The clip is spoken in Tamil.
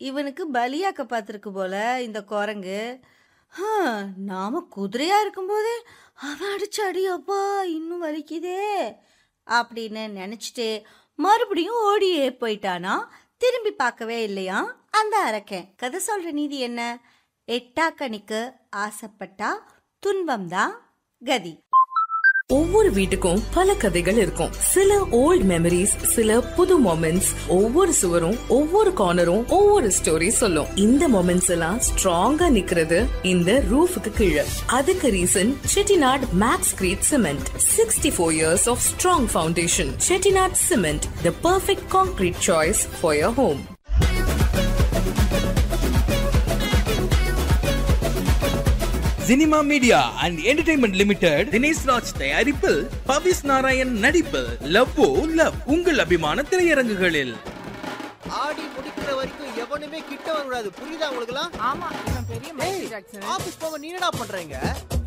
இவனுக்கு பலியாக்க பார்த்துருக்கு போல இந்த குரங்கு ஹம், நாம குதிரையா இருக்கும்போதே அவன் அடிச்ச அடி அப்பா இன்னும் வலிக்குதே அப்படின்னு நினச்சிட்டு மறுபடியும் ஓடியே போயிட்டானா திரும்பி பார்க்கவே இல்லையா அந்த அரக்கன் கதை சொல்ற நீதி என்ன எட்டா கணிக்கு ஆசைப்பட்டா துன்பம்தான் கதி ஒவ்வொரு வீட்டுக்கும் பல கதைகள் இருக்கும் சில ஓல்ட் மெமரிஸ் சில புது மொமெண்ட்ஸ் ஒவ்வொரு சுவரும் ஒவ்வொரு கார்னரும் ஒவ்வொரு ஸ்டோரி சொல்லும் இந்த மொமெண்ட்ஸ் எல்லாம் ஸ்ட்ராங்கா நிக்கிறது இந்த ரூஃபுக்கு கீழே அதுக்கு reason Chettinad Maxcreet cement sixty four years of strong foundation Chettinad cement the perfect concrete choice for your home cinema media and entertainment limited Dinesh Raj தயாரிப்பில் பவிஸ் நாராயண் நடிப்பில் லவ்வோ லவ் உங்கள் அபிமான திரையரங்குகளில் ஆடி முடிக்கிற வரைக்கும் எவனுமே கிட்ட வரக்கூடாது புரியுதா உங்களுக்கு ஆமா இவன் பெரிய மைக்கேல் ஜாக்சன் ஆபீஸ் போக நீ என்னடா பண்றீங்க